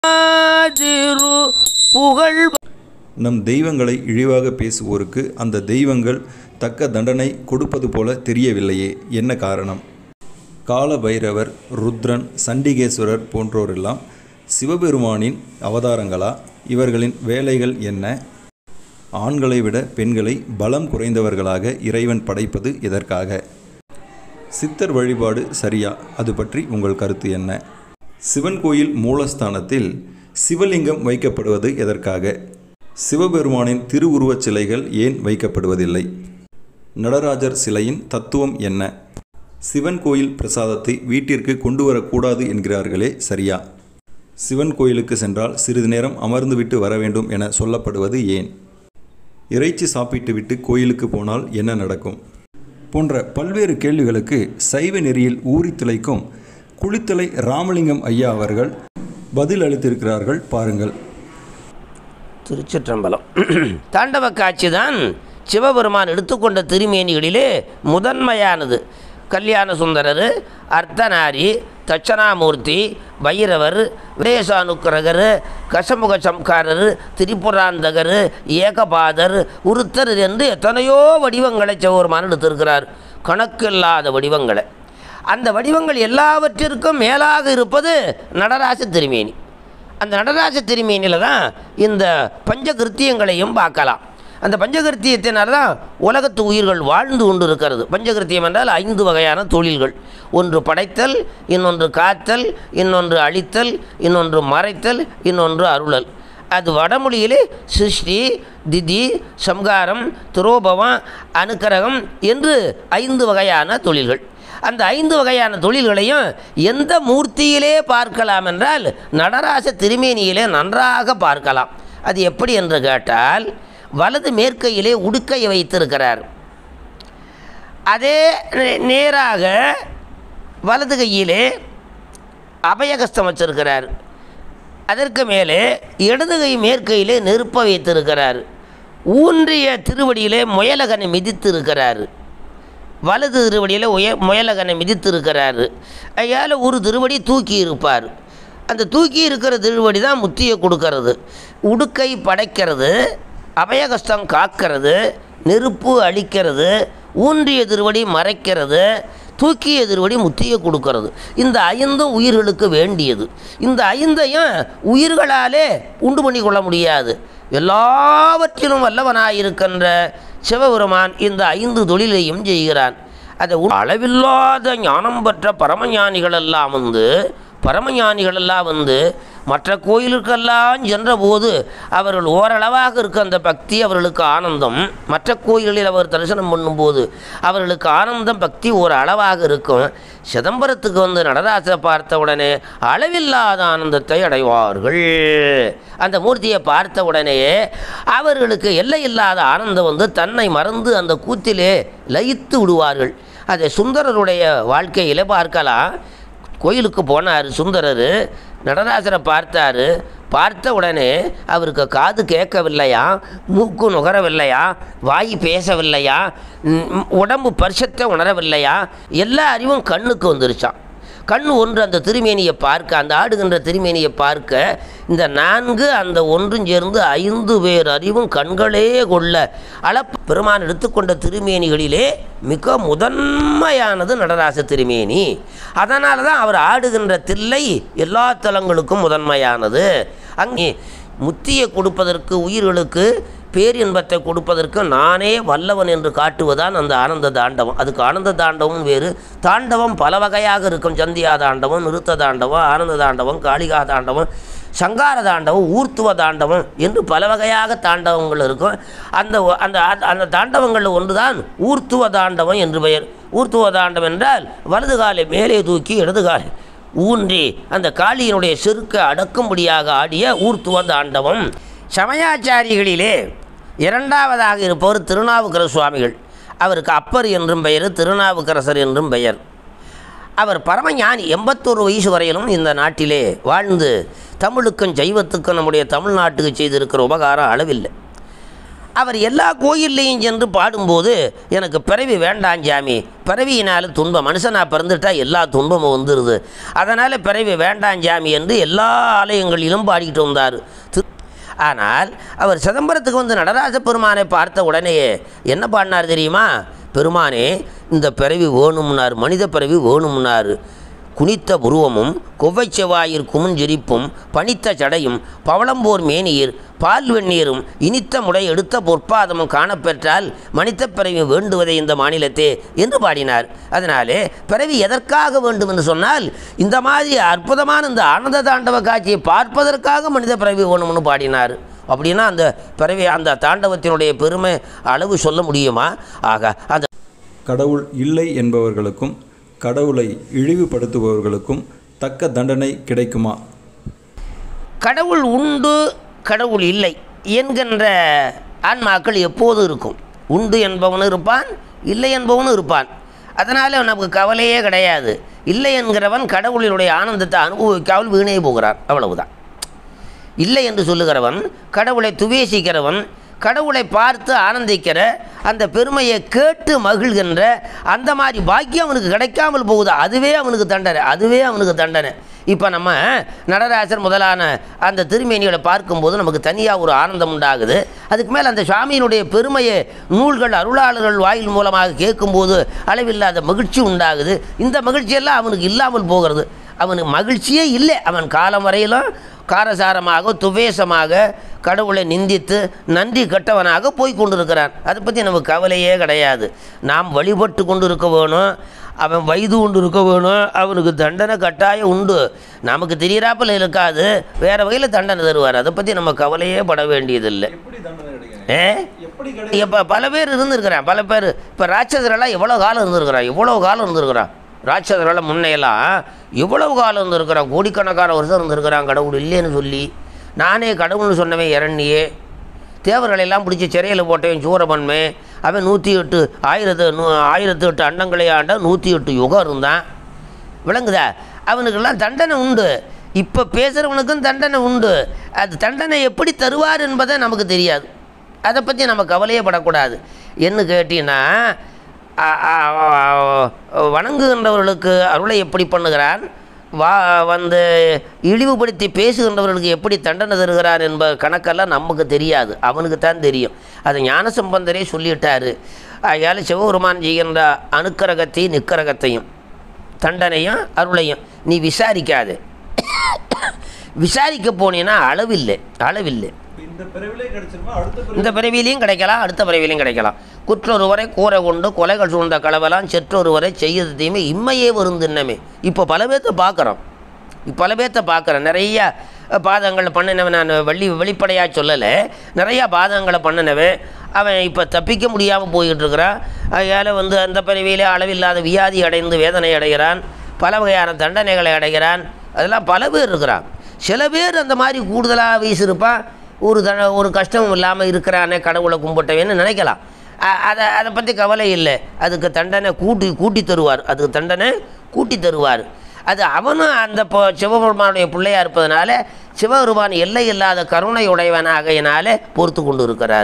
திரு புகழ் நம் தெய்வங்களை இழிவாக பேசுவோருக்கு அந்த தெய்வங்கள் தக்க தண்டனை கொடுப்பது போல தெரியவில்லையே என்ன காரணம் கால பைரவர் ருத்ரன் சண்டிகேஸ்வரர் போன்றோரெல்லாம் சிவபெருமானின் அவதாரங்களா இவர்களின் வேலைகள் என்ன ஆண்களை விட பெண்களை பலம் குறைந்தவர்களாக இறைவன் படைப்பது எதற்காக சித்தர் வழிபாடு சரியா அது பற்றி உங்கள் கருத்து என்ன சிவன் கோயில் மூலஸ்தானத்தில் சிவலிங்கம் வைக்கப்படுவது எதற்காக சிவபெருமானின் திருவுருவச் சிலைகள் ஏன் வைக்கப்படுவதில்லை நடராஜர் சிலையின் தத்துவம் என்ன சிவன் கோயில் பிரசாதத்தை வீட்டிற்கு கொண்டு வரக்கூடாது என்கிறார்களே சரியா சிவன் கோயிலுக்கு சென்றால் சிறிது நேரம் அமர்ந்துவிட்டு வர வேண்டும் என சொல்லப்படுவது ஏன் இறைச்சி சாப்பிட்டுவிட்டு கோயிலுக்கு போனால் என்ன நடக்கும் போன்ற பல்வேறு கேள்விகளுக்கு சைவ நெறியில் ஊறி திளைக்கும் குளித்தலை ராமலிங்கம் ஐயா அவர்கள் பதில் அளித்திருக்கிறார்கள் பாருங்கள் திருச்சிற்றம்பலம் தாண்டவ காட்சி தான் சிவபெருமான் எடுத்துக்கொண்ட திருமேனிகளிலே முதன்மையானது கல்யாண சுந்தரர் அர்த்தநாரி தட்சணாமூர்த்தி பைரவர் விரேசானுக்கிரகர் கசமுக சம்காரர் திரிபுராந்தகர் ஏகபாதர் உருத்தர் என்று எத்தனையோ வடிவங்களை சிவபெருமான் எடுத்திருக்கிறார் கணக்கில்லாத வடிவங்களை அந்த வடிவங்கள் எல்லாவற்றிற்கும் மேலாக இருப்பது நடராச திருமேனி அந்த நடராஜ திருமேனியில் தான் இந்த பஞ்சகிருத்தியங்களையும் பார்க்கலாம் அந்த பஞ்சகிருத்தியத்தினால தான் உலகத்து உயிர்கள் வாழ்ந்து கொண்டு இருக்கிறது பஞ்சகிருத்தியம் என்றால் ஐந்து வகையான தொழில்கள் ஒன்று படைத்தல் இன்னொன்று காத்தல் இன்னொன்று அழித்தல் இன்னொன்று மறைத்தல் இன்னொன்று அருளல் அது வடமொழியிலே சிருஷ்டி திதி சம்காரம் துரோபவம் அனுக்கிரகம் என்று ஐந்து வகையான தொழில்கள் அந்த ஐந்து வகையான தொழில்களையும் எந்த மூர்த்தியிலே பார்க்கலாம் என்றால் நடராச திருமேனியிலே நன்றாக பார்க்கலாம் அது எப்படி என்று கேட்டால் வலது மேற்கையிலே உடுக்கையை வைத்திருக்கிறார் அதே நே- நேராக வலது கையிலே அபயகஸ்தம் வச்சிருக்கிறார் அதற்கு மேலே இடது கை மேற்கையிலே நெருப்ப வைத்திருக்கிறார் ஊன்றிய திருவடியிலே முயலகனை மிதித்திருக்கிறார் வலது திருவடியில் உய முயலகனை மிதித்திருக்கிறாரு ஐயால் ஒரு திருவடி தூக்கி இருப்பார் அந்த தூக்கி இருக்கிற திருவடி தான் முத்தியை கொடுக்கறது உடுக்கை படைக்கிறது அபயகஸ்தம் காக்கிறது நெருப்பு அழிக்கிறது ஊன்றிய திருவடி மறைக்கிறது தூக்கிய திருவடி முத்தியை கொடுக்கறது இந்த ஐந்தும் உயிர்களுக்கு வேண்டியது இந்த ஐந்தையும் உயிர்களாலே உண்டு பண்ணி கொள்ள முடியாது எல்லாவற்றிலும் வல்லவனாயிருக்கின்ற சிவபெருமான் இந்த ஐந்து தொழிலையும் செய்கிறான் அதை உ- அளவில்லாத ஞானம் பெற்ற பரமஞானிகளெல்லாம் வந்து பரமஞானிகளெல்லாம் வந்து மற்ற கோயிலுக்கெல்லாம் சென்றபோது அவர்கள் ஓரளவாக இருக்க அந்த பக்தி அவர்களுக்கு ஆனந்தம் மற்ற கோயில்களில் அவர் தரிசனம் பண்ணும்போது அவர்களுக்கு ஆனந்தம் பக்தி ஒரு அளவாக இருக்கும் சிதம்பரத்துக்கு வந்து நடராசரை பார்த்த உடனே அளவில்லாத ஆனந்தத்தை அடைவார்கள் அந்த மூர்த்தியை பார்த்த உடனே அவர்களுக்கு எல்லையில்லாத ஆனந்தம் வந்து தன்னை மறந்து அந்த கூத்திலே லயித்து விடுவார்கள் அதை சுந்தரருடைய வாழ்க்கையில் பார்க்கலாம் கோயிலுக்கு போனார் சுந்தரர் நடராசரை பார்த்தாரு பார்த்த உடனே அவருக்கு காது கேட்கவில்லையா மூக்கு நுகரவில்லையா வாய் பேசவில்லையா ம், உடம்பு பரிசத்தை உணரவில்லையா எல்லா அறிவும் கண்ணுக்கு வந்துருச்சான் கண் ஒன்று அந்த திருமேனியை பார்க்க அந்த ஆடுகின்ற திருமேனியை பார்க்க இந்த நான்கு அந்த ஒன்றும் சேர்ந்து ஐந்து பேர் அறிவும் கண்களே கொள்ள அளப் பெருமான் எடுத்துக்கொண்ட திருமேனிகளிலே மிக முதன்மையானது நடராச திருமேனி அதனால தான் அவர் ஆடுகின்ற தில்லை எல்லா தலங்களுக்கும் முதன்மையானது அங்கே முத்தியை கொடுப்பதற்கு உயிர்களுக்கு பேரின்பத்தை கொடுப்பதற்கு நானே வல்லவன் என்று காட்டுவதான் அந்த ஆனந்த தாண்டவம் அதுக்கு ஆனந்த தாண்டவம் வேறு தாண்டவம் பல வகையாக இருக்கும் சந்தியா தாண்டவம் நிறுத்த தாண்டவம் ஆனந்த தாண்டவம் காளிகா தாண்டவம் சங்கார தாண்டவம் ஊர்த்துவ தாண்டவம் என்று பல வகையாக தாண்டவங்கள் இருக்கும் அந்த ஒ- அந்த அந்த தாண்டவங்களில் ஒன்றுதான் ஊர்த்துவ தாண்டவம் என்று பெயர் ஊர்த்துவ தாண்டவம் என்றால் வலது காலை மேலே தூக்கி இடது காலை ஊன்றி அந்த காளியினுடைய செருக்கை அடக்கும்படியாக ஆடிய ஊர்த்துவ தாண்டவம் சமயாச்சாரிகளிலே இரண்டாவதாக இருப்பவர் திருநாவுக்கர சுவாமிகள் அவருக்கு அப்பர் என்றும் பெயர் திருநாவுக்கரசர் என்றும் பெயர் அவர் பரமஞானி எண்பத்தோரு வயசு வரையிலும் இந்த நாட்டிலே வாழ்ந்து தமிழுக்கும் ஜைவத்துக்கும் நம்முடைய தமிழ்நாட்டுக்கு செய்திருக்கிற உபகாரம் அளவில்லை அவர் எல்லா கோயில்லையும் சென்று பாடும்போது எனக்கு பிறவி வேண்டாம் சாமி பிறவியினால் துன்பம் மனுஷனாக பிறந்துட்டா எல்லா துன்பமும் வந்துடுது அதனால் பிறவி வேண்டாம் சாமி என்று எல்லா ஆலயங்களிலும் பாடிக்கிட்டு வந்தார் திரு- ஆனால் அவர் சிதம்பரத்துக்கு வந்து நடராஜ பெருமானை பார்த்த உடனேயே என்ன பாடினார் தெரியுமா பெருமானே இந்த பிறவி வேணும்னார் மனித பிறவி வேணும்னார் குனித்த புருவமும் கொவ்வைச் செவ்வாயிற் குமுஞ்சிரிப்பும் பனித்த சடையும் பவளம்போர் மேனியர் பால் வெந்நீரும் இனித்த முடை எடுத்த பொற்பாதமும் காணப்பெற்றால் மனித பிறவி வேண்டுவதே இந்த மாநிலத்தே என்று பாடினார் அதனாலே பிறவி எதற்காக வேண்டும் என்று சொன்னால் இந்த மாதிரி அற்புதமான இந்த ஆனந்த தாண்டவ காட்சியை பார்ப்பதற்காக மனித பிறவி வேணும்னு பாடினார் அப்படின்னா அந்த பிறவி அந்த தாண்டவத்தினுடைய பெருமை அளவு சொல்ல முடியுமா ஆக அந்த கடவுள் இல்லை என்பவர்களுக்கும் கடவுளை இழிவுபடுத்துபவர்களுக்கும் தக்க தண்டனை கிடைக்குமா கடவுள் உண்டு கடவுள் இல்லை என்கின்ற ஆன்மாக்கள் எப்போதும் இருக்கும் உண்டு என்பவனும் இருப்பான் இல்லை என்பவனும் இருப்பான் அதனால் நமக்கு கவலையே கிடையாது இல்லை என்கிறவன் கடவுளினுடைய ஆனந்தத்தை அனுபவிக்காமல் வீணே போகிறான் அவ்வளவுதான் இல்லை என்று சொல்லுகிறவன் கடவுளை துவேசிக்கிறவன் கடவுளை பார்த்து ஆனந்திக்கிற அந்த பெருமையை கேட்டு மகிழ்கின்ற அந்த மாதிரி பாக்கியம் அவனுக்கு கிடைக்காமல் போகுது அதுவே அவனுக்கு தண்டனை அதுவே அவனுக்கு தண்டனை இப்போ நம்ம நடராசர் முதலான அந்த திருமேனிகளை பார்க்கும்போது நமக்கு தனியாக ஒரு ஆனந்தம் உண்டாகுது அதுக்கு மேலே அந்த சுவாமியினுடைய பெருமையை நூல்கள் அருளாளர்கள் வாயில் மூலமாக கேட்கும்போது அளவில்லாத மகிழ்ச்சி உண்டாகுது இந்த மகிழ்ச்சியெல்லாம் அவனுக்கு இல்லாமல் போகிறது அவனுக்கு மகிழ்ச்சியே இல்லை அவன் காலம் வரையிலும் காரசாரமாக துவேசமாக கடவுளை நிந்தித்து நன்றி கெட்டவனாக போய் கொண்டிருக்கிறான் அதை பற்றி நமக்கு கவலையே கிடையாது நாம் வழிபட்டு கொண்டு இருக்க வேணும் அவன் வயது கொண்டு இருக்க வேணும் அவனுக்கு தண்டனை கட்டாயம் உண்டு நமக்கு தெரியறாப்பில் இருக்காது வேறு வகையில் தண்டனை தருவார் அதை பற்றி நம்ம கவலையே பட வேண்டியதில்லை ஏ இப்போ பல பேர் இருந்திருக்கிறான் பல பேர் இப்போ ராட்சசரெல்லாம் எவ்வளோ காலம் இருந்திருக்கிறான் எவ்வளோ காலம் இருந்திருக்கிறான் ராட்சசரெல்லாம் முன்னையெல்லாம் எவ்வளவு காலம் இருந்திருக்கிறான் கோடிக்கணக்கான வருஷம் இருந்திருக்கிறான் கடவுள் இல்லைன்னு சொல்லி நானே கடவுள்னு சொன்னவன் இரண்டியே தேவர்களெல்லாம் பிடிச்சி சிறையில் போட்டவன் சூரபன்மை அவன் நூற்றி எட்டு ஆயிரத்து நூ ஆயிரத்து எட்டு அண்டங்களை ஆண்ட நூற்றி எட்டு யுகம் இருந்தான் விளங்குதா அவனுக்கெல்லாம் தண்டனை உண்டு இப்போ பேசுகிறவனுக்கும் தண்டனை உண்டு அது தண்டனை எப்படி தருவார் என்பதை நமக்கு தெரியாது அதை பற்றி நம்ம கவலையே படக்கூடாது என்ன கேட்டீங்கன்னா அ- அ- அ- வணங்குகின்றவர்களுக்கு அருளை எப்படி பண்ணுகிறான் வா வந்து இழிவுபடுத்தி பேசுகின்றவர்களுக்கு எப்படி தண்டனை தருகிறார் என்ப கணக்கெல்லாம் நமக்கு தெரியாது அவனுக்கு தான் தெரியும் அது ஞானசம்பந்தரே சொல்லிட்டாரு ஆகையால் சிவபெருமான் செய்கின்ற அணுக்கரகத்தையும் நிக்கரகத்தையும் தண்டனையும் அருளையும் நீ விசாரிக்காது விசாரிக்க போனீன்னா அளவில்லை அளவில்லை இந்த பிறவிலே கிடைச்சிருமா அடுத்த இந்த பிறவிலையும் கிடைக்கலாம் அடுத்த பிறவிலையும் கிடைக்கலாம் குற்றொருவரை கூரை கொண்டு கொலைகள் சூழ்ந்த களவெல்லாம் செற்றொருவரை செய்யது தீமை இம்மையே வருந்தின்னமே இப்போ பல பேர்த்த பார்க்குறோம் பல பேர்த்த பார்க்குறேன் நிறைய பாதங்களை பண்ணினவன் நான் வெளி வெளிப்படையாக சொல்லலை நிறையா பாதங்களை பண்ணினவன் அவன் இப்போ தப்பிக்க முடியாமல் போய்கிட்டு இருக்கிறான் அதனால் வந்து அந்த பிறவியிலே அளவில்லாத வியாதி அடைந்து வேதனை அடைகிறான் பல வகையான தண்டனைகளை அடைகிறான் அதெல்லாம் பல பேர் இருக்கிறான் சில பேர் அந்த மாதிரி கூடுதலாக வீசிருப்பான் ஒரு த ஒரு கஷ்டமும் இல்லாமல் இருக்கிறானே கடவுளை கும்பிட்டவேன்னு நினைக்கலாம் அ- அதை அதை பற்றி கவலை இல்லை அதுக்கு தண்டனை கூட்டி கூட்டி தருவார் அதுக்கு தண்டனை கூட்டி தருவார் அது அவனும் அந்த இப்போ சிவபெருமானுடைய பிள்ளையா இருப்பதனால சிவபெருமான் எல்லை இல்லாத கருணை உடையவனாகையினாலே பொறுத்து கொண்டு இருக்கிறார்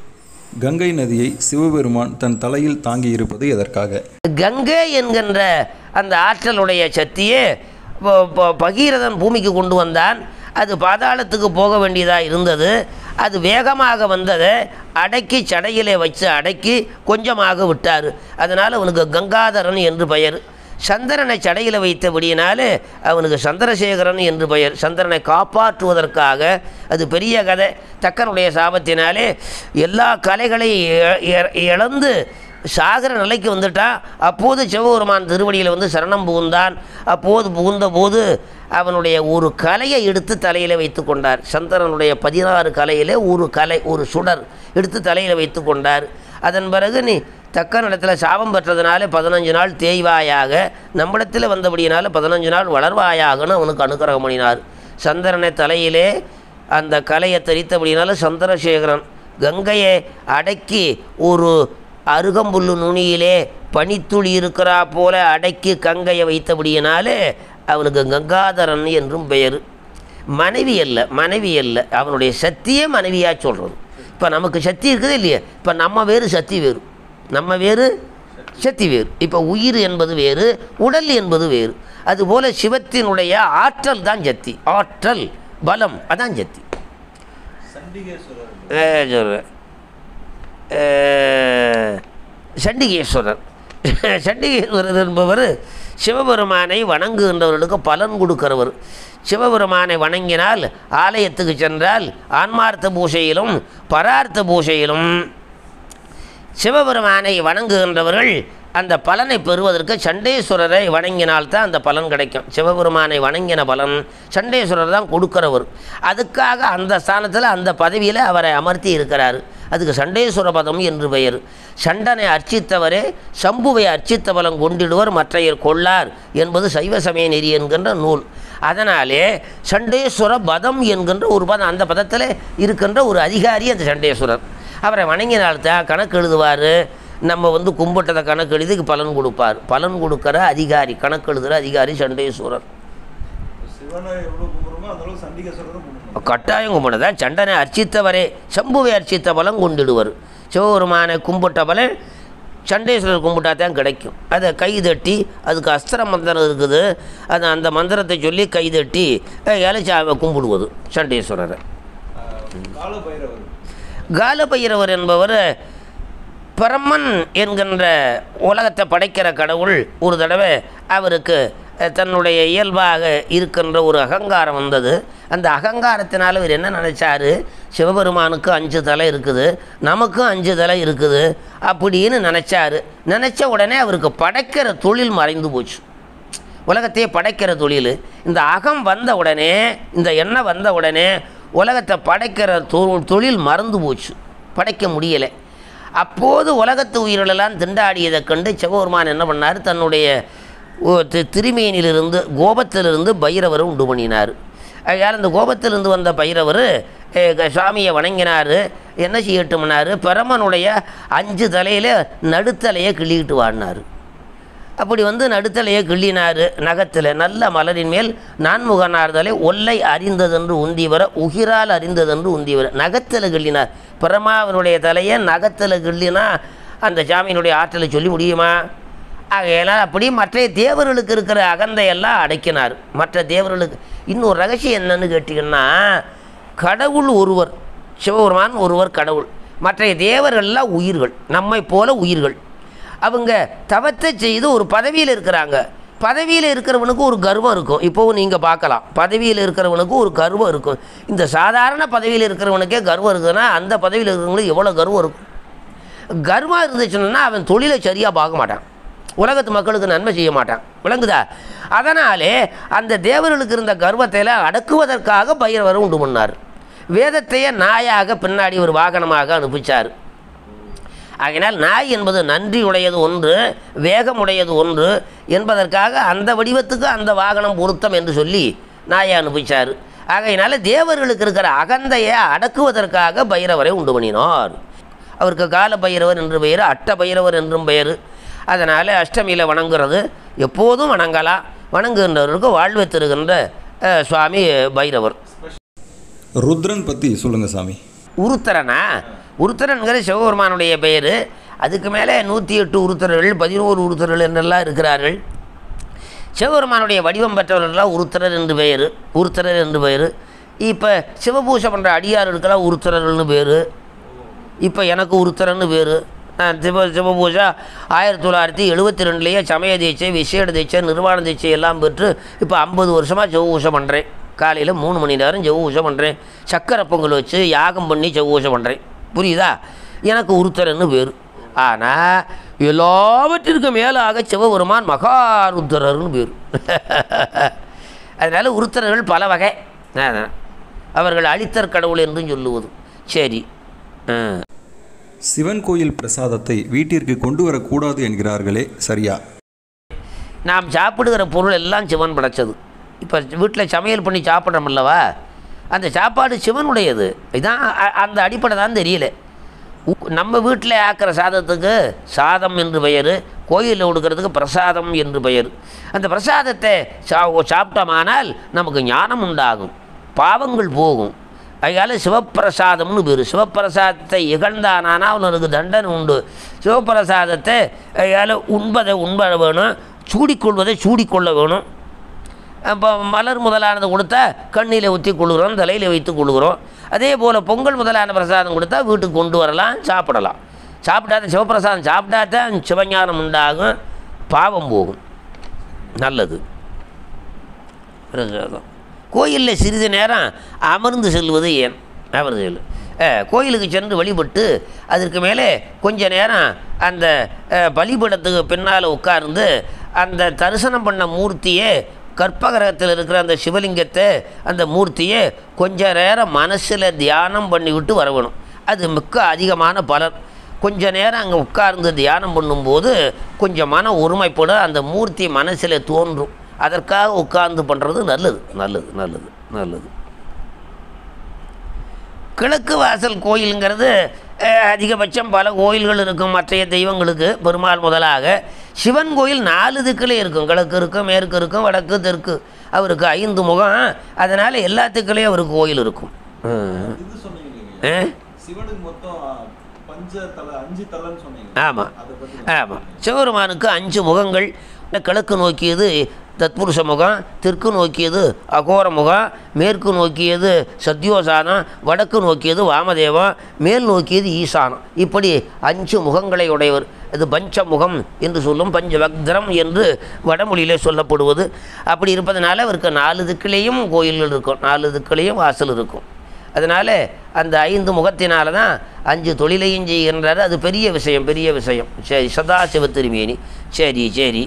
கங்கை நதியை சிவபெருமான் தன் தலையில் தாங்கி இருப்பது எதற்காக கங்கை என்கின்ற அந்த ஆற்றலுடைய சக்தியே ப- ப- பகீரதன் பூமிக்கு கொண்டு வந்தான் அது பாதாளத்துக்கு போக வேண்டியதாக இருந்தது அது வேகமாக வந்ததை அடக்கி சடையிலே வச்சு அடக்கி கொஞ்சமாக விட்டார் அதனால் அவனுக்கு கங்காதரன் என்று பெயர் சந்திரனை சடையில் வைத்தபடியினாலே அவனுக்கு சந்திரசேகரன் என்று பெயர் சந்திரனை காப்பாற்றுவதற்காக அது பெரிய கதை தக்கனுடைய சாபத்தினாலே எல்லா கலைகளையும் இ- இ- இழந்து சாகர நிலைக்கு வந்துட்டான் அப்போது சிவபெருமான் திருவடியில் வந்து சரணம் புகுந்தான் அப்போது புகுந்த போது அவனுடைய ஒரு கலையை எடுத்து தலையில் வைத்து கொண்டார் சந்திரனுடைய பதினாறு கலையிலே ஒரு கலை ஒரு சுடர் எடுத்து தலையில் வைத்து கொண்டார் அதன் பிறகு நீ தக்க இடத்துல சாபம் பெற்றதுனால பதினஞ்சு நாள் தேய்வாயாக நம்மிடத்தில் வந்தபடியினால பதினஞ்சு நாள் வளர்வாயாகன்னு அவனுக்கு அனுக்கிரகம் பண்ணினார் சந்திரனை தலையிலே அந்த கலையை தரித்தபடினால சந்திரசேகரன் கங்கையை அடக்கி ஒரு அருகம்புல்லு நுனியிலே பனித்துளி இருக்கிறா போல அடக்கி கங்கையை வைத்தபடியினாலே அவனுக்கு கங்காதரன் என்றும் பெயர் மனைவி அல்ல மனைவி அல்ல அவனுடைய சக்தியே மனைவியாக சொல்கிறது இப்போ நமக்கு சக்தி இருக்குது இல்லையா இப்போ நம்ம வேறு சக்தி வேறு நம்ம வேறு சக்தி வேறு இப்போ உயிர் என்பது வேறு உடல் என்பது வேறு அதுபோல் சிவத்தினுடைய ஆற்றல் தான் சக்தி ஆற்றல் பலம் அதான் சக்தி ஏ, சொல்றேன். ஏ, சண்டிகேஸ்வரர் சண்டிகேஸ்வரர் என்பவர் சிவபெருமானை வணங்குகின்றவர்களுக்கு பலன் கொடுக்கிறவர் சிவபெருமானை வணங்கினால் ஆலயத்துக்கு சென்றால் ஆன்மார்த்த பூசையிலும் பரார்த்த பூசையிலும் சிவபெருமானை வணங்குகின்றவர்கள் அந்த பலனை பெறுவதற்கு சண்டேஸ்வரரை வணங்கினால்தான் அந்த பலன் கிடைக்கும் சிவபெருமானை வணங்கின பலன் சண்டேஸ்வரர் தான் கொடுக்கிறவர் அதுக்காக அந்த ஸ்தானத்தில் அந்த பதவியில் அவரை அமர்த்தி இருக்கிறார் அதுக்கு சண்டேஸ்வர பதம் என்று பெயர் சண்டனை அர்ச்சித்தவரே சம்புவை அர்ச்சித்த பலம் கொண்டிடுவர் மற்றையர் கொள்ளார் என்பது சைவ சமய நெறி என்கின்ற நூல் அதனாலே சண்டேஸ்வர பதம் என்கின்ற ஒரு பதம் அந்த பதத்தில் இருக்கின்ற ஒரு அதிகாரி அந்த சண்டேஸ்வரர் அவரை வணங்கினால்தான் கணக்கு எழுதுவார் நம்ம வந்து கும்பிட்டதை கணக்கு எழுதி பலன் கொடுப்பார் பலன் கொடுக்கிற அதிகாரி கணக்கு எழுதுகிற அதிகாரி சண்டேஸ்வரர் சிவனை எவ்வளோ கும்பிட்றோமோ அந்த அளவுக்கு சண்டிகேஸ்வரரும் கும்பிடணும் கட்டாயம் கும்பிடுதான் சண்டனை அர்ச்சித்தவரே சம்புவை அர்ச்சித்த பலம் கொண்டிடுவர் சிவபெருமானை கும்பிட்ட பலன் சண்டேஸ்வரர் கும்பிட்டா தான் கிடைக்கும் அதை கை தட்டி அதுக்கு அஸ்திர மந்திரம் இருக்குது அது அந்த மந்திரத்தை சொல்லி கை தட்டி இலைச்சாவை கும்பிடுவது சண்டேஸ்வரரை கால பைரவர் காலபைரவர் என்பவர் பிரம்மன் என்கின்ற உலகத்தை படைக்கிற கடவுள் ஒரு தடவை அவருக்கு அஹ், தன்னுடைய இயல்பாக இருக்கின்ற ஒரு அகங்காரம் வந்தது அந்த அகங்காரத்தினால இவர் என்ன நினச்சாரு சிவபெருமானுக்கு அஞ்சு தலை இருக்குது நமக்கும் அஞ்சு தலை இருக்குது அப்படின்னு நினச்சாரு நினச்ச உடனே அவருக்கு படைக்கிற தொழில் மறைந்து போச்சு உலகத்தையே படைக்கிற தொழில் இந்த அகம் வந்த உடனே இந்த எண்ணம் வந்த உடனே உலகத்தை படைக்கிற தொ- தொழில் மறந்து போச்சு படைக்க முடியலை அப்போது உலகத்து உயிர்களெல்லாம் திண்டாடியதைக் கண்டு சிவபெருமான் என்ன பண்ணார் தன்னுடைய ஓ- தி- திருமேனிலிருந்து கோபத்திலிருந்து பைரவரை உண்டு பண்ணினார் ஆகையால் இந்த கோபத்திலிருந்து வந்த பைரவர் அஹ், க- சுவாமியை வணங்கினார் என்ன செய்யட்டும்னாரு பிரமனுடைய அஞ்சு தலையில் நடுத்தலையை கிள்ளிக்கிட்டு வாடினார் அப்படி வந்து நடுத்தலையை கிள்ளினார் நகத்தில் நல்ல மலரின் மேல் நான்முகனார்தலை ஒல்லை அறிந்ததென்று உந்தி வர உகிரால் அறிந்ததென்று உந்தி வர நகத்தில் கிள்ளினார் பிரமாவினுடைய தலையை நகத்தில் கிள்ளினா அந்த சாமியினுடைய ஆற்றலை சொல்லி முடியுமா ஆகையால் அப்படி மற்ற தேவர்களுக்கு இருக்கிற அகந்தையெல்லாம் அடக்கினார் மற்ற தேவர்களுக்கு இன்னொரு ரகசியம் என்னன்னு கேட்டிங்கன்னா கடவுள் ஒருவர் சிவபெருமான் ஒருவர் கடவுள் மற்ற தேவர்கள்லாம் உயிர்கள் நம்மை போல உயிர்கள் அவங்க தவத்தை செய்து ஒரு பதவியில் இருக்கிறாங்க பதவியில் இருக்கிறவனுக்கு ஒரு கர்வம் இருக்கும் இப்போவும் நீங்கள் பார்க்கலாம் பதவியில் இருக்கிறவனுக்கு ஒரு கர்வம் இருக்கும் இந்த சாதாரண பதவியில் இருக்கிறவனுக்கே கர்வம் இருக்குதுன்னா அந்த பதவியில் இருக்கிறவங்களுக்கு எவ்வளோ கர்வம் இருக்கும் கர்வம் இருந்துச்சுன்னா அவன் தொழிலை சரியாக பார்க்க மாட்டான் உலகத்து மக்களுக்கு நன்மை செய்ய மாட்டான் விளங்குதா அதனாலே அந்த தேவர்களுக்கு இருந்த கர்வத்தை எல்லாம் அடக்குவதற்காக பைரவரை உண்டு பண்ணார் வேதத்தையே நாயாக பின்னாடி ஒரு வாகனமாக அனுப்பிச்சார் ஆகையினால் நாய் என்பது நன்றி உடையது ஒன்று வேகமுடையது ஒன்று என்பதற்காக அந்த வடிவத்துக்கு அந்த வாகனம் பொருத்தம் என்று சொல்லி நாயை அனுப்பிச்சார் ஆகையினால தேவர்களுக்கு இருக்கிற அகந்தையை அடக்குவதற்காக பைரவரை உண்டு பண்ணினார் அவருக்கு கால பைரவர் என்று பெயர் அட்ட பைரவர் என்றும் பெயர் அதனால் அஷ்டமியில் வணங்குறது எப்போதும் வணங்கலாம் வணங்குகின்றவருக்கு வாழ்வை தருகின்ற அஹ், சுவாமி பைரவர் ருத்ரன் பற்றி சொல்லுங்கள் சாமி உருத்தரனா உருத்தரன்கிற சிவபெருமானுடைய பெயர் அதுக்கு மேலே நூற்றி எட்டு உருத்தரர்கள் பதினோரு உருத்தரர்கள் என்றெல்லாம் இருக்கிறார்கள் சிவபெருமானுடைய வடிவம் பெற்றவர்கள்லாம் உருத்தரர் என்று பெயர் உருத்தரர் என்று பெயர் இப்போ சிவபூஷை பண்ணுற அடியார்களுக்கெல்லாம் உருத்தரர்கள்னு பேர் இப்போ எனக்கு உருத்தரன்னு பேர் நான் சிவ சிவபூஜா ஆயிரத்தி தொள்ளாயிரத்தி எழுபத்தி ரெண்டுலேயே சமய தீட்சை விசேட தீட்சை நிர்வாண தீட்சை எல்லாம் பெற்று இப்போ ஐம்பது வருஷமாக சிவபூஷை பண்ணுறேன் காலையில் மூணு மணி நேரம் சிவபூஷை பண்ணுறேன் சக்கரை பொங்கல் வச்சு யாகம் பண்ணி சிவபூஷை பண்ணுறேன் புரியுதா எனக்கு உருத்தரன்னு பேர் ஆனால் எல்லாவற்றிற்கும் மேலாக சிவபெருமான் மகாருத்தரர்னு பேர் அதனால் உருத்தரர்கள் பல வகை அதான். அவர்கள் அழித்தற் கடவுள் என்றும் சொல்லுவது சரி ஆ சிவன் கோயில் பிரசாதத்தை வீட்டிற்கு கொண்டு வரக்கூடாது என்கிறார்களே சரியா நாம் சாப்பிடுகிற பொருள் எல்லாம் சிவன் படைச்சது இப்போ வீட்டில் சமையல் பண்ணி சாப்பிட்றோம் அல்லவா அந்த சாப்பாடு சிவனுடையது இதான் அ- அந்த அடிப்படை தான் தெரியல உக்- நம்ம வீட்டில் ஆக்கிற சாதத்துக்கு சாதம் என்று பெயர் கோயிலில் கொடுக்கறதுக்கு பிரசாதம் என்று பெயர் அந்த பிரசாதத்தை சா சாப்பிட்டோமானால் நமக்கு ஞானம் உண்டாகும் பாவங்கள் போகும் அதனால சிவப்பிரசாதம்னு பேர் சிவப்பிரசாதத்தை இகழ்ந்தானானா அவனுக்கு தண்டனை உண்டு சிவப்பிரசாதத்தை அதனால் உண்பதை உண்ப வேணும் சூடிக்கொள்வதை சூடிக்கொள்ள வேணும் இப்போ மலர் முதலானது கொடுத்தா கண்ணில் ஊற்றி கொள்கிறோம் தலையில் வைத்து கொள்கிறோம் அதே போல் பொங்கல் முதலான பிரசாதம் கொடுத்தா வீட்டுக்கு கொண்டு வரலாம் சாப்பிடலாம் சாப்பிட்டாத சிவப்பிரசாதம் சாப்பிட்டாதான் சிவஞானம் உண்டாகும் பாவம் போகும் நல்லது பிரசாதம் கோயிலில் சிறிது நேரம் அமர்ந்து செல்வது ஏன் அமர்ந்து செல்லு அஹ், கோயிலுக்கு சென்று வழிபட்டு அதற்கு மேலே கொஞ்ச நேரம் அந்த அஹ், பலிபீடத்துக்கு பின்னால் உட்கார்ந்து அந்த தரிசனம் பண்ண மூர்த்தியே கற்பகிரகத்தில் இருக்கிற அந்த சிவலிங்கத்தை அந்த மூர்த்தியை கொஞ்ச நேரம் மனசில் தியானம் பண்ணிவிட்டு வரணும் அது மிக்க அதிகமான பலன் கொஞ்ச நேரம் அங்கே உட்கார்ந்து தியானம் பண்ணும்போது கொஞ்சம் மன ஒருமைப்படும் அந்த மூர்த்தி மனசில் தோன்றும் அதற்காக உட்கார்ந்து பண்ணுறது நல்லது நல்லது நல்லது நல்லது கிழக்கு வாசல் கோயிலுங்கிறது அஹ், அதிகபட்சம் பல கோயில்கள் இருக்கும் மற்றைய தெய்வங்களுக்கு பெருமாள் முதலாக சிவன் கோயில் நாலு திக்கிலே இருக்கும் கிழக்கு இருக்கும் மேற்கு இருக்கும் வடக்கு தெற்கு அவருக்கு ஐந்து முகம் அதனால் எல்லா திக்கிலையும் அவருக்கு கோயில் இருக்கும் ம். இது சொன்னீங்க ஆ? சிவனுக்கு மொத்தம் பஞ்ச தலை அஞ்சு தலைன்னு சொன்னீங்க ஆமாம் அதை பத்தி ஆமாம் சிவபெருமானுக்கு அஞ்சு முகங்கள் கிழக்கு நோக்கியது தத்புருஷ முகம் தெற்கு நோக்கியது அகோர முகம் மேற்கு நோக்கியது சத்யோசானம் வடக்கு நோக்கியது வாமதேவம் மேல் நோக்கியது ஈசானம் இப்படி அஞ்சு முகங்களை உடையவர் இது பஞ்சமுகம் என்று சொல்லும் பஞ்சவக்திரம் என்று வடமொழியிலே சொல்லப்படுவது அப்படி இருப்பதனால அவருக்கு நாலு திக்கிலேயும் கோயில்கள் இருக்கும் நாலு திக்கிலேயும் வாசல் இருக்கும் அதனால் அந்த ஐந்து முகத்தினால தான் அஞ்சு தொழிலையும் செய்கின்றாரு அது பெரிய விஷயம் பெரிய விஷயம் சரி சதாசிவ திருமேனி சரி சரி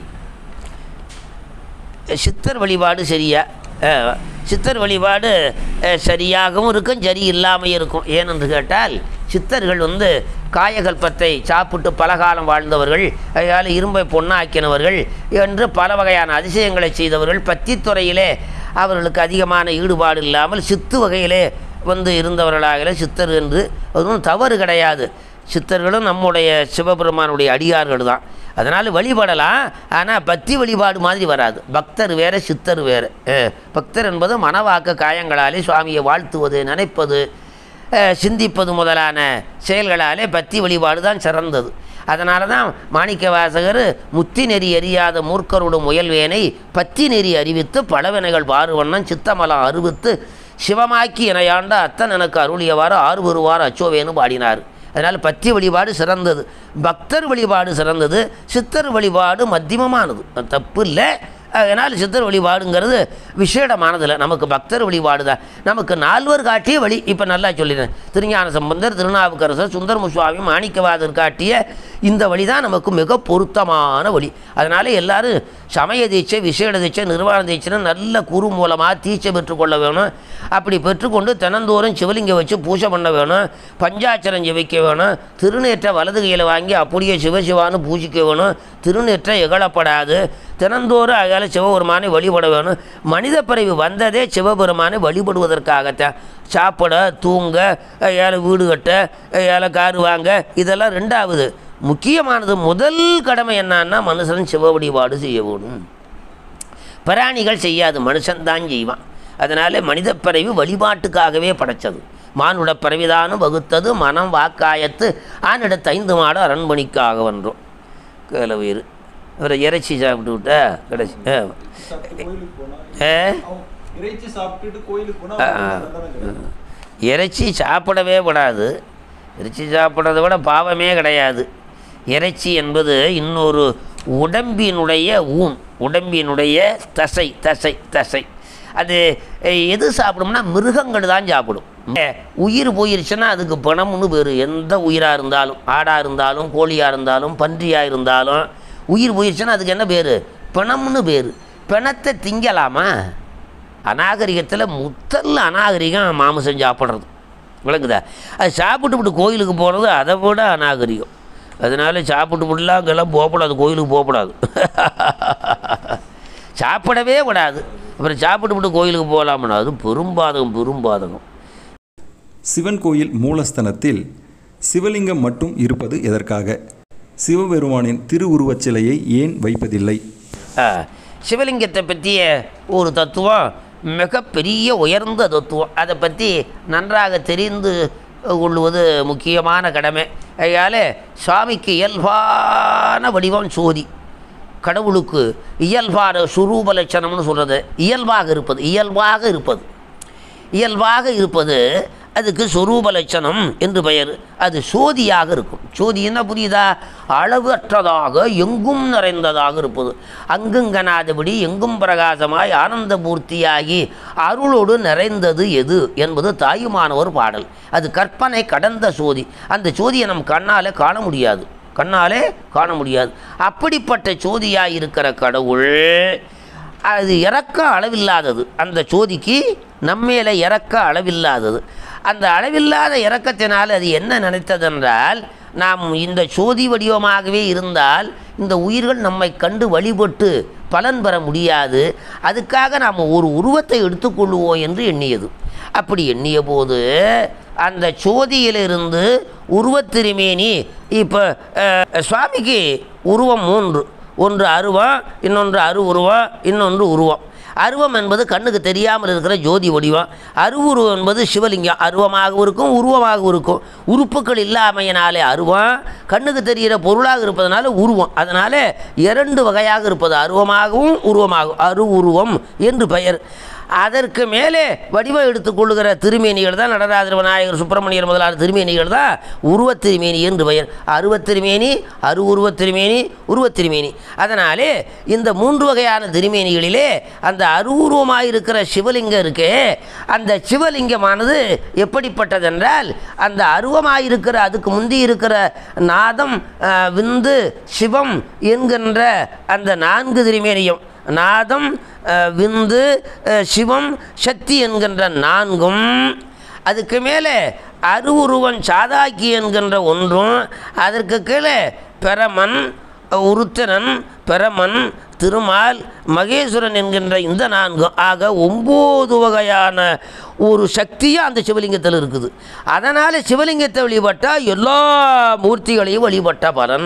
சித்தர் வழிபாடு சரியா அஹ், சித்தர் வழிபாடு அஹ், சரியாகவும் இருக்கும் சரி இல்லாமல் இருக்கும் ஏனென்று கேட்டால் சித்தர்கள் வந்து காயகல்பத்தை சாப்பிட்டு பலகாலம் வாழ்ந்தவர்கள் அதனால் இரும்பை பொன்னாக்கினவர்கள் என்று பல வகையான அதிசயங்களை செய்தவர்கள் பத்தித்துறையிலே அவர்களுக்கு அதிகமான ஈடுபாடு இல்லாமல் சித்து வகையிலே வந்து இருந்தவர்களாகல சித்தர் என்று அதுவும் தவறு கிடையாது சித்தர்களும் நம்முடைய சிவபெருமானுடைய அடியார்கள் தான் அதனால் வழிபடலாம் ஆனால் பக்தி வழிபாடு மாதிரி வராது பக்தர் வேறு சித்தர் வேறு அஹ், பக்தர் என்பது மனவாக்க காயங்களாலே சுவாமியை வாழ்த்துவது நினைப்பது அஹ், சிந்திப்பது முதலான செயல்களாலே பக்தி வழிபாடு தான் சிறந்தது அதனால தான் மாணிக்க வாசகர் முத்தி நெறி அறியாத மூர்க்கரோடு முயல்வேனை பத்தி நெறி அறிவித்து பலவினைகள் பாருவண்ணன் சித்தமலம் அறிவித்து சிவமாக்கி இணையாண்ட அத்தன் எனக்கு அருளியவாறு ஆறு வருவார் அச்சோவேன்னு பாடினார் அதனால் பத்தி வழிபாடு சிறந்தது பக்தர் வழிபாடு சிறந்தது சித்தர் வழிபாடு மத்தியமமானது அது தப்பு இல்லை அதனால் சித்தர் வழிபாடுங்கிறது விசேடமானதில்லை நமக்கு பக்தர் வழிபாடு தான் நமக்கு நால்வர் காட்டிய வழி இப்போ நல்லா சொல்லிடுறேன் திருஞான சம்பந்தர் திருநாவுக்கரசர் சுந்தரமு சுவாமி மாணிக்கவாதர் காட்டிய இந்த வழி தான் நமக்கு மிக பொருத்தமான வழி அதனால் எல்லாரும் சமய தீட்சை விசேட தீட்சை நிர்வாண தீட்சைன்னு நல்ல குரு மூலமாக தீட்சை பெற்றுக்கொள்ள வேணும் அப்படி பெற்றுக்கொண்டு தினந்தோறும் சிவலிங்கம் வச்சு பூஜை பண்ண வேணும் பஞ்சாச்சரம் ஜெபிக்க வேணும் திருநேற்றை வலது கையில் வாங்கி அப்படியே சிவசிவான்னு பூஜிக்க வேணும் திருநேற்றை இகழப்படாது தினந்தோறும் அதால் சிவபெருமானை வழிபட வேணும் மனித பிறவி வந்ததே சிவபெருமானை வழிபடுவதற்காகத்தான் சாப்பிட தூங்க ஏழை வீடு கட்ட ஏழை காரு வாங்க இதெல்லாம் ரெண்டாவது முக்கியமானது முதல் கடமை என்னன்னா மனுஷன் சிவ வழிபாடு செய்ய வேணும் பிராணிகள் செய்யாது மனுஷன்தான் செய்வான் அதனால் மனித பிறவி வழிபாட்டுக்காகவே படைச்சது மானுட பிறவிதானும் வகுத்தது மனம் வாக்காயத்து ஆனிடத்து ஐந்து மாடு அரண்மணிக்காக வன்றோம் கேளவீர் இவரை இறைச்சி சாப்பிட்டு விட்டா கடைசி ஆ. கோயிலுக்கு போனா ஏ அவன் இறைச்சி சாப்பிட்டுட்டு கோயிலுக்கு போனா ஆ, ஆ. அவனுக்கு தண்டனை கிடையாது. இறைச்சி சாப்பிடவே கூடாது இறைச்சி சாப்பிட்றத விட பாவமே கிடையாது இறைச்சி என்பது இன்னொரு உடம்பினுடைய ஊன் உடம்பினுடைய தசை தசை தசை அது அஹ், எது சாப்பிடும்னா மிருகங்கள் தான் சாப்பிடும் அஹ், உயிர் போயிருச்சுன்னா அதுக்கு பணம்னு பேர் எந்த உயிராக இருந்தாலும் ஆடாக இருந்தாலும் கோழியாக இருந்தாலும் பன்றியாக இருந்தாலும் உயிர் போயிருச்சுன்னா அதுக்கு என்ன பேர் பிணம்னு பேர் பிணத்தை திங்கலாமா அநாகரிகத்தில் முதல்ல அநாகரிகம் மாமிசம் சாப்பிட்றது விளங்குதா அது சாப்பிட்டுவிட்டு கோயிலுக்கு போகிறது அதை விட அநாகரிகம் அதனால சாப்பிட்டு விடலாம் அங்கெல்லாம் போகக்கூடாது கோயிலுக்கு போகக்கூடாது சாப்பிடவே விடாது அப்புறம் சாப்பிட்டு விட்டு கோயிலுக்கு போகலாம்னா அது பெரும்பாதகம் பெரும்பாதகம் சிவன் கோயில் மூலஸ்தனத்தில் சிவலிங்கம் மட்டும் இருப்பது எதற்காக சிவபெருமானின் திருவுருவச் சிலையை ஏன் வைப்பதில்லை ஆ, சிவலிங்கத்தை பற்றிய ஒரு தத்துவம் மிகப்பெரிய உயர்ந்த தத்துவம் அதை பற்றி நன்றாக தெரிந்து கொள்வது முக்கியமான கடமை அதனால் சுவாமிக்கு இயல்பான வடிவம் சோதி கடவுளுக்கு இயல்பான சுரூப லட்சணம்னு சொல்கிறது இயல்பாக இருப்பது இயல்பாக இருப்பது இயல்பாக இருப்பது அதுக்கு சொரூப லட்சணம் என்று பெயர் அது சோதியாக இருக்கும் சோதி என்ன புரியுதா அளவற்றதாக எங்கும் நிறைந்ததாக இருப்பது அங்குங்கனாதபடி எங்கும் பிரகாசமாய் ஆனந்த பூர்த்தியாகி அருளோடு நிறைந்தது எது என்பது தாயுமானவர் பாடல் அது கற்பனை கடந்த சோதி அந்த சோதியை நம் கண்ணால் காண முடியாது கண்ணாலே காண முடியாது அப்படிப்பட்ட சோதியாக இருக்கிற கடவுள் அது இறக்க அளவில்லாதது அந்த சோதிக்கு நம்மேல இறக்க அளவில்லாதது அந்த அளவில்லாத இறக்கத்தினால் அது என்ன நினைத்ததென்றால் நாம் இந்த சோதி வடிவமாகவே இருந்தால் இந்த உயிர்கள் நம்மை கண்டு வழிபட்டு பலன் பெற முடியாது அதுக்காக நாம் ஒரு உருவத்தை எடுத்துக்கொள்வோம் என்று எண்ணியது அப்படி எண்ணிய போது அந்த சோதியிலிருந்து உருவத்திருமேனி இப்போ சுவாமிக்கு உருவம் மூன்று ஒன்று அருவம் இன்னொன்று அரு உருவம் இன்னொன்று உருவம் அருவம் என்பது கண்ணுக்கு தெரியாமல் இருக்கிற ஜோதி வடிவம் அருவுருவம் என்பது சிவலிங்கம் அருவமாகவும் இருக்கும் உருவமாகவும் இருக்கும் உறுப்புகள் இல்லாமையினாலே அருவம் கண்ணுக்கு தெரிகிற பொருளாக இருப்பதனால உருவம் அதனால் இரண்டு வகையாக இருப்பது அருவமாகவும் உருவமாகும் அரு உருவம் என்று பெயர் அதற்கு மேலே வடிவம் எடுத்துக்கொள்ளுகிற திருமேனிகள் தான் நடராஜர் விநாயகர் சுப்பிரமணியர் முதலான திருமேனிகள் தான் உருவத் திருமேனி என்று பெயர் அருவத் திருமேனி அரு உருவத் திருமேனி உருவத் திருமேனி அதனாலே இந்த மூன்று வகையான திருமேனிகளிலே அந்த அருவுருவமாயிருக்கிற சிவலிங்கம் இருக்கே அந்த சிவலிங்கமானது எப்படிப்பட்டதென்றால் அந்த அருவமாயிருக்கிற அதுக்கு முந்தி இருக்கிற நாதம் அஹ், விந்து சிவம் என்கின்ற அந்த நான்கு திருமேனியும் நாதம் அஹ், விந்து அஹ், சிவம் சக்தி என்கின்ற நான்கும் அதுக்கு மேலே அருவுருவன் சாதாக்கி என்கின்ற ஒன்றும் அதற்கு கீழே பெரமன் உருத்திரன் பெரமன் திருமால் மகேஸ்வரன் என்கின்ற இந்த நான்கு ஆக ஒம்பது வகையான ஒரு சக்தியும் அந்த சிவலிங்கத்தில் இருக்குது அதனால் சிவலிங்கத்தை வழிபட்டால் எல்லா மூர்த்திகளையும் வழிபட்ட பலன்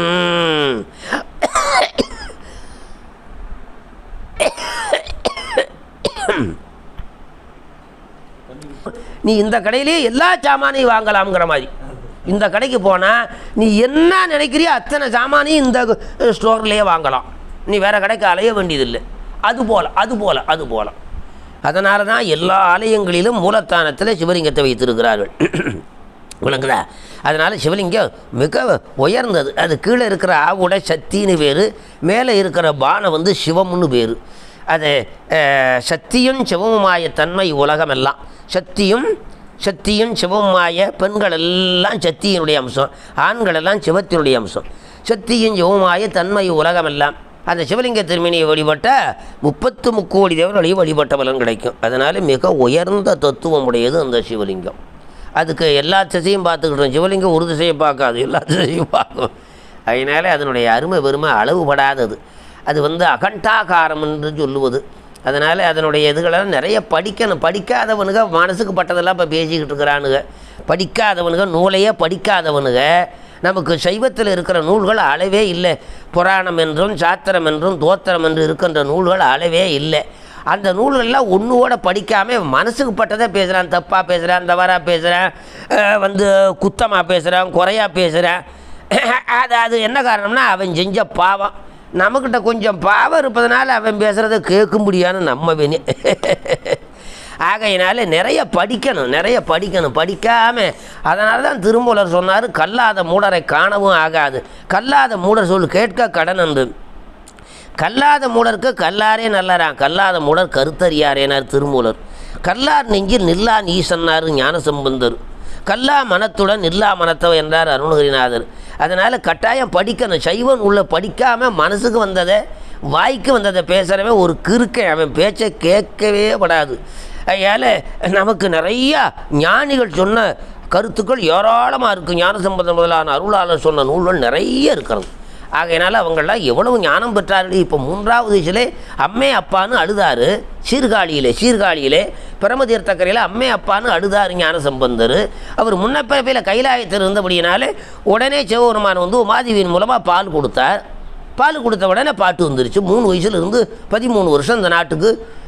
நீ இந்த கடையிலேயே எல்லா சாமானையும் வாங்கலாம்ங்கிற மாதிரி இந்த கடைக்கு போனால் நீ என்ன நினைக்கிறியோ அத்தனை சாமானையும் இந்த ஸ்டோர்லேயே வாங்கலாம் நீ வேறு கடைக்கு அலைய வேண்டியதில்லை அது போல் அது போல் அது போல் அதனால தான் எல்லா ஆலயங்களிலும் மூலத்தானத்தில் சிவலிங்கத்தை வைத்திருக்கிறார்கள் விளங்குதா அதனால் சிவலிங்கம் மிக உயர்ந்தது அது கீழே இருக்கிற ஆவுட சக்தின்னு பேர் மேலே இருக்கிற பானை வந்து சிவம்னு பேர் அது அஹ், சக்தியும் சிவமுமாய தன்மை உலகமெல்லாம் சக்தியும் சக்தியும் சிவமுமாய பெண்கள் எல்லாம் சக்தியினுடைய அம்சம் ஆண்கள் எல்லாம் சிவத்தினுடைய அம்சம் சக்தியும் சிவமுமாய தன்மை உலகமெல்லாம் அந்த சிவலிங்க திருமணியை வழிபட்ட முப்பத்து முக்கோடி தேவர்களையும் வழிபட்ட பலன் கிடைக்கும் அதனால் மிக உயர்ந்த தத்துவம் உடையது அந்த சிவலிங்கம் அதுக்கு எல்லா திசையும் பார்த்துக்கிட்டோம் சிவலிங்கம் ஒரு திசையை பார்க்காது எல்லா திசையும் பார்க்கும் அதனால அதனுடைய அருமை பெருமை அளவுபடாதது அது வந்து அகண்டாகாரம் என்று சொல்லுவது அதனால் அதனுடைய இதுகளெல்லாம் நிறைய படிக்கணும் படிக்காதவனுங்க மனசுக்கு பட்டதெல்லாம் இப்போ பேசிக்கிட்டு இருக்கிறானுங்க படிக்காதவனுங்க நூலையே படிக்காதவனுங்க நமக்கு சைவத்தில் இருக்கிற நூல்கள் அளவே இல்லை புராணம் என்றும் சாத்திரம் என்றும் தோத்திரம் என்று இருக்கின்ற நூல்கள் அளவே இல்லை அந்த நூல்கள்லாம் ஒன்றுவோட படிக்காமல் மனசுக்கு பட்டதை பேசுகிறான் தப்பாக பேசுகிறான் தவறாக பேசுகிறான் அஹ் வந்து குத்தமாக பேசுகிறான் குறையாக பேசுகிறான் அது அது என்ன காரணம்னா அவன் செஞ்ச பாவம் நம்மக்கிட்ட கொஞ்சம் பாவம் இருப்பதனால அவன் பேசுகிறத கேட்க முடியாதுன்னு நம்ம வேணி ஆகையினால நிறைய படிக்கணும் நிறைய படிக்கணும் படிக்காமல் அதனால தான் திருமூலர் சொன்னார் கல்லாத மூடரை காணவும் ஆகாது கல்லாத மூடர் சொல் கேட்க கடன் என்று கல்லாத மூடருக்கு கல்லாரே நல்லறான் கல்லாத மூடர் கருத்தறியாரேனார் திருமூலர் கல்லார் நெஞ்சில் நில்லான் ஈசன்னார் ஞானசம்பந்தர் கல்லா மனத்துடன் நில்லா மனத்தவ என்றார் அருணகிரிநாதர் அதனால் கட்டாயம் படிக்கணும் சைவன் உள்ள படிக்காமல் மனசுக்கு வந்ததை வாய்க்கு வந்ததை பேசுகிறவன் ஒரு கிறுக்கன் அவன் பேச்சை கேட்கவே படாது அதனால் நமக்கு நிறையா ஞானிகள் சொன்ன கருத்துக்கள் ஏராளமாக இருக்குது ஞானசம்பந்தம் முதலான அருளாளர் சொன்ன நூல்கள் நிறைய இருக்கிறது ஆகையினால அவங்களாம் எவ்வளவு ஞானம் பெற்றார்கள் இப்போ மூன்றாவது வயசுலே அம்மே அப்பான்னு அழுதாரு சீர்காழியிலே சீர்காழியிலே பிரமதீர்த்தக்கரையில் அம்மே அப்பான்னு அழுதாரு ஞான சம்பந்தர் அவர் முன்னப்பிறப்பில் கைலாயத்தில் இருந்தபடியினாலே உடனே சிவபெருமான் வந்து உமாதேவியின் மூலமாக பால் கொடுத்தார் பால் கொடுத்த உடனே பாட்டு வந்துருச்சு மூணு வயசுல இருந்து பதிமூணு வருஷம் இந்த நாட்டுக்கு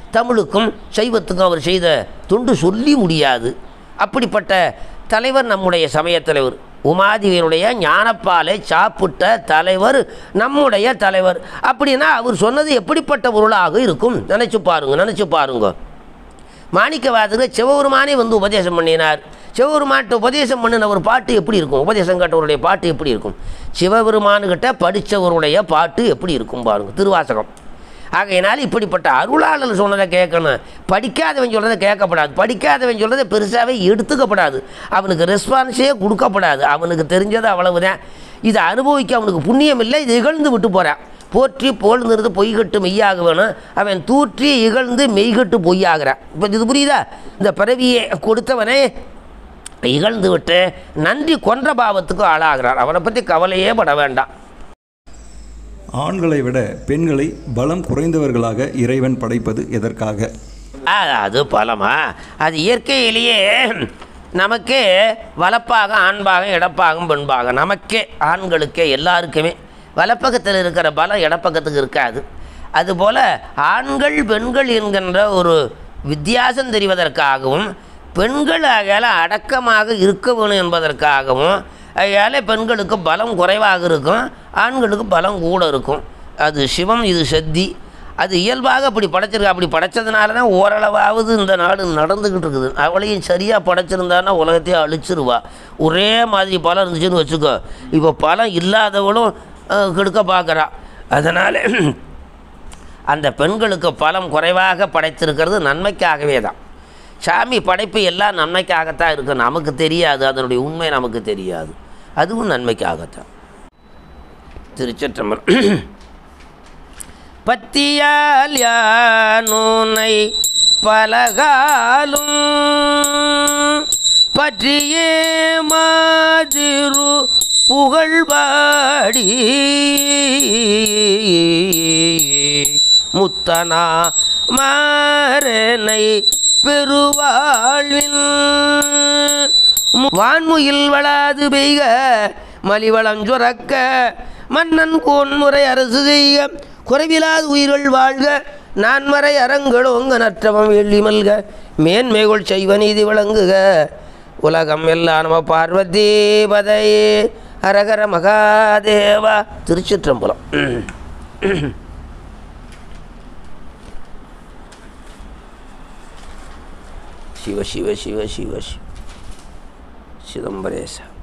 தமிழுக்கும் சைவத்துக்கும் அவர் செய்த தொண்டு சொல்லி முடியாது அப்படிப்பட்ட தலைவர் நம்முடைய சமய தலைவர் உமாதேவியனுடைய ஞானப்பாலை சாப்பிட்ட தலைவர் நம்முடைய தலைவர் அப்படின்னா அவர் சொன்னது எப்படிப்பட்ட பொருளாக இருக்கும் நினச்சி பாருங்க நினச்சி பாருங்க மாணிக்கவாதகர் சிவபெருமானே வந்து உபதேசம் பண்ணினார் சிவபெருமான்கிட்ட உபதேசம் பண்ணின ஒரு பாட்டு எப்படி இருக்கும் உபதேசம் கேட்டவருடைய பாட்டு எப்படி இருக்கும் சிவபெருமானுக்கிட்ட படித்தவருடைய பாட்டு எப்படி இருக்கும் பாருங்க திருவாசகம் ஆகையினால இப்படிப்பட்ட அருளாளர் சொன்னதை கேட்கணும் படிக்காதவன் சொல்கிறத கேட்கப்படாது படிக்காதவன் சொல்கிறத பெருசாகவே எடுத்துக்கப்படாது அவனுக்கு ரெஸ்பான்ஸே கொடுக்கப்படாது அவனுக்கு தெரிஞ்சது அவ்வளவுதான் இதை அனுபவிக்க அவனுக்கு புண்ணியம் இல்லை இது இகழ்ந்து விட்டு போகிறான் போற்றி போழ்ந்திருந்து பொய்கட்டு மெய்யாக வேணும் அவன் தூற்றி இகழ்ந்து மெய்கட்டு பொய்யாகிறான் இப்போ இது புரியுதா இந்த பிறவியை கொடுத்தவனே இகழ்ந்து விட்டு நன்றி கொன்ற பாவத்துக்கு ஆளாகிறான் அவனை பற்றி கவலையே பட வேண்டாம் ஆண்களை விட பெண்களை பலம் குறைந்தவர்களாக இறைவன் படைப்பது எதற்காக ஆ, அது பலமா அது இயற்கையிலேயே நமக்கே வலப்பாக ஆண்பாகம் இடப்பாகம் பெண்பாகம் நமக்கே ஆண்களுக்கே எல்லாருக்குமே வலப்பக்கத்தில் இருக்கிற பலம் இடப்பக்கத்துக்கு இருக்காது அதுபோல் ஆண்கள் பெண்கள் என்கின்ற ஒரு வித்தியாசம் தெரிவதற்காகவும் பெண்கள் ஆகையால் அடக்கமாக இருக்க வேணும் என்பதற்காகவும் ஆகையால் பெண்களுக்கு பலம் குறைவாக இருக்கும் ஆண்களுக்கு பலம் கூட இருக்கும் அது சிவம் இது சக்தி அது இயல்பாக அப்படி படைச்சிருக்கா அப்படி படைச்சதுனால தான் ஓரளவாவது இந்த நாடு நடந்துக்கிட்டு இருக்குது அவளையும் சரியாக படைச்சிருந்தான்னா உலகத்தையே அழிச்சிருவா ஒரே மாதிரி பலம் இருந்துச்சுன்னு வச்சுக்கோ இப்போ பலம் இல்லாதவளும் அஹ், கெடுக்க பார்க்குறா அதனால் அந்த பெண்களுக்கு பலம் குறைவாக படைத்திருக்கிறது நன்மைக்காகவே தான் சாமி படைப்பு எல்லாம் நன்மைக்காகத்தான் இருக்கு நமக்கு தெரியாது அதனுடைய உண்மை நமக்கு தெரியாது அதுவும் நன்மைக்காகத்தான் திருச்சற்றம்பலம் பத்தியால் யானுனை பலகாலும் பற்றியே மாதிரு புகழ்பாடி முத்தனா மாறனை பெருவாழ்வின் மு- வான்முயில் வளாது பெய்க மலிவளம் சுரக்க மன்னன் கோன்முறை அரசு செய்க குறைவிலாது உயிர்கள் வாழ்க நான்மறை அறங்களோங்க நற்றவம் வெள்ளி மல்க மேன்மைகொள் செய்வ நீதி விளங்குக உலகம் எல்லாம் நம பார்வதி பதையே ஹரஹர மகாதேவா திருச்சிற்றம்பலம் சிவ சிவ சிவ சிவ சிவ சிதம்பரேச